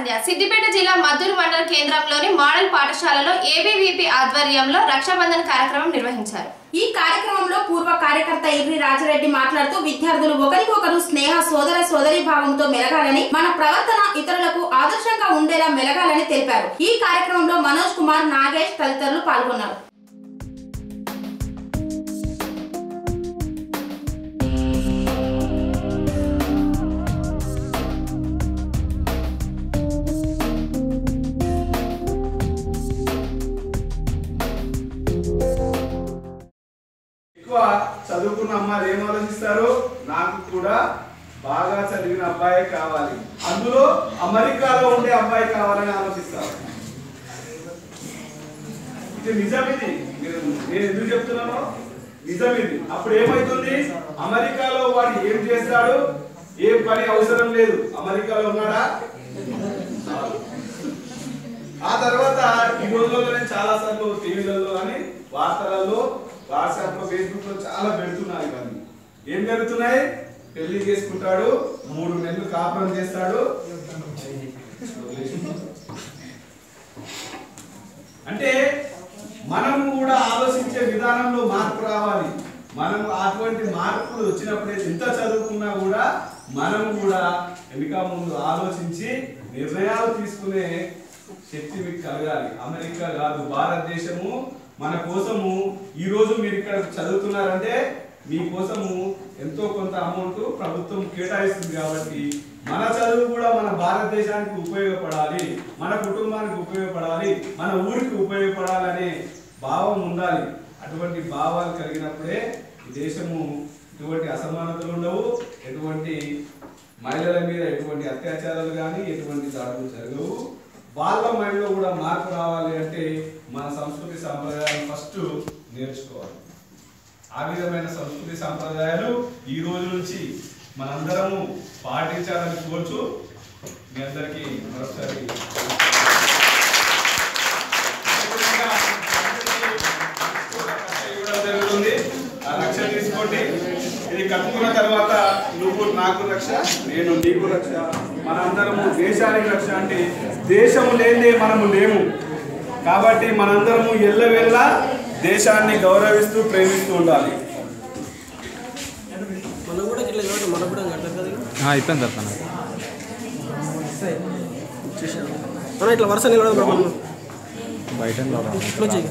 సంధ్య సిద్దిపేట జిల్లా మద్దూరు మండల కేంద్రంలోని మోడల్ పాఠశాలలో ఏబీవీపీ ఆధ్వర్యంలో రక్షాబంధన్ కార్యక్రమం నిర్వహించారు ఈ కార్యక్రమంలో పూర్వ కార్యకర్త ఇర్రి రాజరెడ్డి మాట్లాడుతూ విద్యార్థులు ఒకరికొకరు స్నేహ సోదర సోదరి భావంతో మెలగాలని మన ప్రవర్తన ఇతరులకు ఆదర్శంగా ఉండేలా మెలగాలని తెలిపారు ఈ కార్యక్రమంలో మనోజ్ కుమార్ నాగేష్ తదితరులు పాల్గొన్నారు ఎక్కువ చదువుకున్న అమ్మాయిలు ఏం ఆలోచిస్తారు నాకు కూడా బాగా చదివిన అబ్బాయి కావాలి అందులో అమెరికాలో ఉండే అబ్బాయి కావాలని ఆలోచిస్తారు ఇది నిజం ఇది మీరు నేను ఎందుకు చెప్తున్నాను నిజం ఇది అప్పుడు ఏమైతుంది అమెరికాలో వాడు ఏం చేస్తాడు ఏం పని అవసరం లేదు అమెరికాలో ఉన్నాడా ఆ తర్వాత ఈ రోజుల్లో నేను చాలా సార్లు టీవీలలో కానీ వార్తలలో వాట్సాప్ లో ఫేస్బుక్ లో చాలా పెడుతున్నాయి ఇవన్నీ ఏం జరుగుతున్నాయి పెళ్లి చేసుకుంటాడు మూడు నెలలు కాపురం చేస్తాడు అంటే మనము కూడా ఆలోచించే విధానంలో మార్పు రావాలి మనం అటువంటి మార్పులు వచ్చినప్పుడే ఎంత చదువుకున్నా కూడా మనం కూడా వెనుక ముందు ఆలోచించి నిర్ణయాలు తీసుకునే శక్తి మీకు కలగాలి అమెరికా కాదు భారతదేశము మన కోసము ఈ రోజు మీరు ఇక్కడ చదువుతున్నారంటే మీ కోసము ఎంతో కొంత అమౌంట్ ప్రభుత్వం కేటాయిస్తుంది కాబట్టి మన చదువు కూడా మన భారతదేశానికి ఉపయోగపడాలి మన కుటుంబానికి ఉపయోగపడాలి మన ఊరికి ఉపయోగపడాలనే భావం ఉండాలి అటువంటి భావాలు కలిగినప్పుడే ఈ దేశము ఎటువంటి అసమానతలు ఉండవు ఎటువంటి మహిళల మీద ఎటువంటి అత్యాచారాలు కానీ ఎటువంటి దాడులు జరగవు వాళ్ళ మైండ్లో కూడా మార్పు రావాలి అంటే మన సంస్కృతి సాంప్రదాయాలు ఫస్ట్ నేర్చుకోవాలి ఆ విధమైన సంస్కృతి సాంప్రదాయాలు ఈ రోజు నుంచి మనందరము పాటించాలని కోరుచు మీ అందరికీ మరొకసారి అదేవిధంగా అందరికీ ఇవ్వడం జరుగుతుంది ఆ రక్ష తీసుకోండి ఇది కట్టుకున్న తర్వాత నువ్వు నాకు రక్ష నేను నీకు రక్ష మనందరము దేశానికి రక్ష అంటే దేశము లేదే మనము లేము కాబట్టి మనందరము ఎల్లవెల్ల దేశాన్ని గౌరవిస్తూ ప్రేమిస్తూ ఉండాలి మనం కూడా ఇట్లా చూడండి మనం కూడా కట్టదు కదా ఆ, అయిపోయింది సార్ తన చూసాను మనం ఇట్లా వరుస నిలబడదు మనం బయట ఇట్లా వచ్చి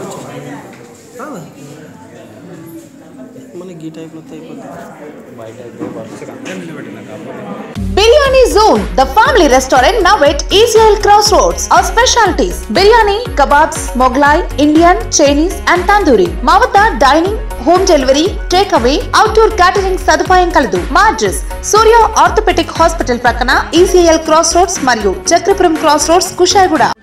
మనకి ఈ టైప్లో వస్తే అయిపోతుంది బయట అయితే వరుసగా అందరూ నిలబెట్టిన కాబట్టి Biryani Zone, the family restaurant now at ECL Crossroads. Our specialties biryani, kebabs, Moglai, Indian, Chinese, and tandoori. మా వద్ద dining home delivery take away outdoor catering సదుపాయం కలదు మా అడ్రస్ సూర్య ఆర్థోపెటిక్ హాస్పిటల్ ప్రక్కన ఈసీఎల్ క్రాస్ రోడ్స్ మరియు Chakrapuram cross roads Kushaiguda